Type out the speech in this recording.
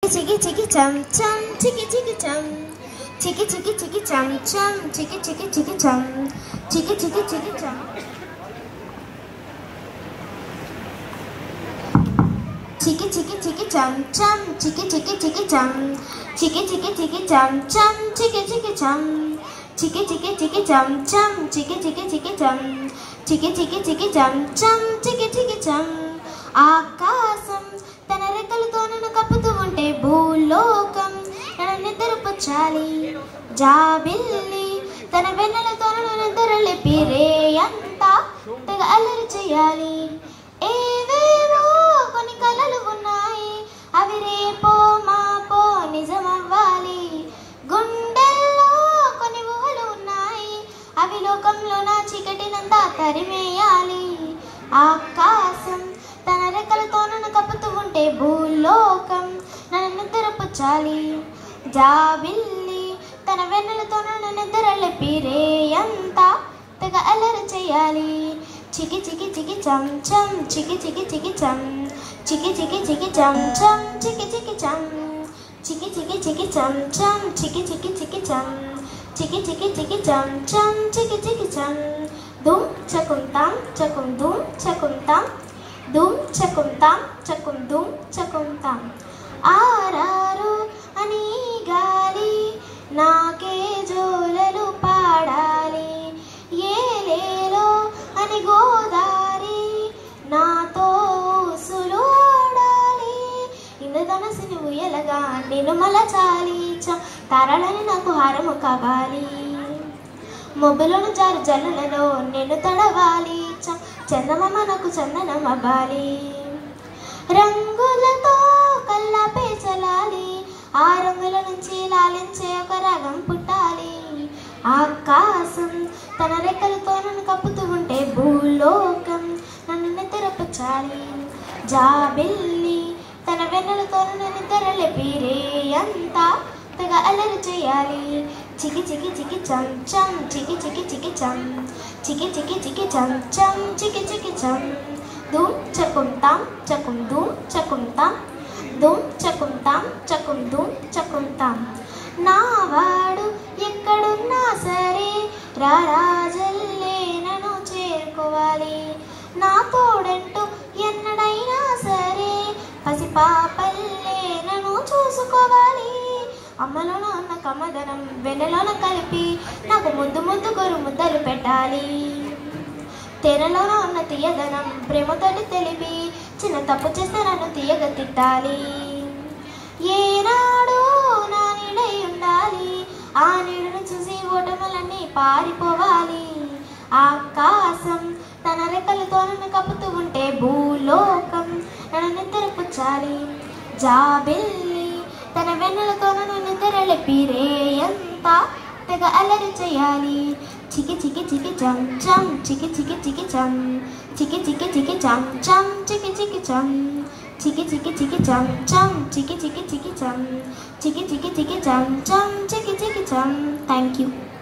చికి చికి చం చం చికి చికి చం చికి చికి చికి చం చం చికి చికి చికి చం చికి చికి చికి చం చికి చికి చికి చం చం చికి చికి చికి చం చికి చికి చికి చం చం చికి చికి చం చికి చికి చికి చం చం చికి చికి చికి చం చికి చికి చికి చం చం చికి చికి చం ఆకాశం తన రెక్కలతో నన్ను కప్పుతూ ఉంటే భూలోకం నన్ను నిద్రపుచ్చాలి జాబిల్లి తన వెన్నెలతో నన్ను నిద్రలేపి రేయంతా తెగ అల్లరి చేయాలి ఏవేవో కొన్ని కలలు ఉన్నాయి అవి రేపో మాపో నిజమవ్వాలి గుండెల్లో కొన్ని ఊహలు ఉన్నాయి అవి లోకంలో నా చీకటినంతా తరిమేయాలి ఆకాశం తన రెక్కలతో నన్ను కప్పుతూ ఉంటే భూలోకం నన్ను నిద్రపుచ్చాలి జాబిల్లి తన వెన్నెలతో నన్ను నిద్రలేపి రేయంతా తెగ అల్లరి చేయాలి చికి చికి చికి చం చం చికి చికి చికి చం చికి చికి చికి చం చం చికి చికి చం చికి చికి చికి చం చం చికి చికి చికి చం చికి చికి చికి చం చం చికి చికి చం దుమ్ చకుం తాం చకుం దుమ్ చకుం తాం దుమ్ చకుం తాం చకుం దుమ్ చకుం తాం ఆరారు అని గాలి నాకే జోలలు పాడాలి ఏలేలో అని గోదారి నాతో సులోడాలి ఇంద్రధనసుని ఉయ్యలగా నేను మలచాలి చ తారలని నాకు హారము కావాలి మొబ్బులను జారు జల్లులలో నేను తడవాలి చ చందమామ నాకు చందనం అవ్వాలి రంగులతో కల్లాపే చలాలి ఆ రంగుల నుంచి లాలించే ఒక రాగం పుట్టాలి ఆకాశం తన రెక్కలతో నన్ను కప్పుతూ ఉంటే భూలోకం నన్ను నిద్రపుచ్చాలి జాబిల్లి తన వెన్నెలతో నన్ను నిద్రలేపి రేయంతా తెగ అల్లరి చేయాలి చికి చికి చికి చం చం చికి చికి చికి చం చికి చికి చికి చం చం చికి చికి చం ధూమ్ చకుం తాం చకుం ధూమ్ చకుం తాం ధూమ్ చకుం తాం చకుం ధూమ్ చకుం తాం నా వాడు ఎక్కడున్నా సరే రారాజల్లే నన్ను చేరుకోవాలి నా తోడంటూ ఎన్నడైనా సరే పసిపాపల్లే నన్ను చూసుకోవాలి అమ్మలోన ఉన్న కమ్మదనం వెన్నెలోన కలిపి నాకు ముద్దు ముద్దు గొరు ముద్దలు పెట్టాలి తెరలోన ఉన్న తీయదనం ప్రేమతోటి తెలిపి చిన్న తప్పు చేస్తే నన్ను తీయగ తిట్టాలి ఏనాడు నా నీడై ఉండాలి ఆ నీడను చూసి ఓటములన్నీ పారిపోవాలి ఆకాశం తన రెక్కలతో నన్ను కప్పుతూ ఉంటే భూలోకం నన్ను నిద్రపుచ్చాలి జాబిల్లి తన వెన్నెలతో నన్ను నిద్రలేపి రేయంతా తెగ అల్లరి చేయాలి చికి చికి చికి చం చం చికి చికి చికి చం చికి చికి చికి చం చం చికి చికి చం చికి చికి చికి చం చం చికి చికి చికి చం చికి చికి చికి చం చం చికి చికి చం థ్యాంక్ యూ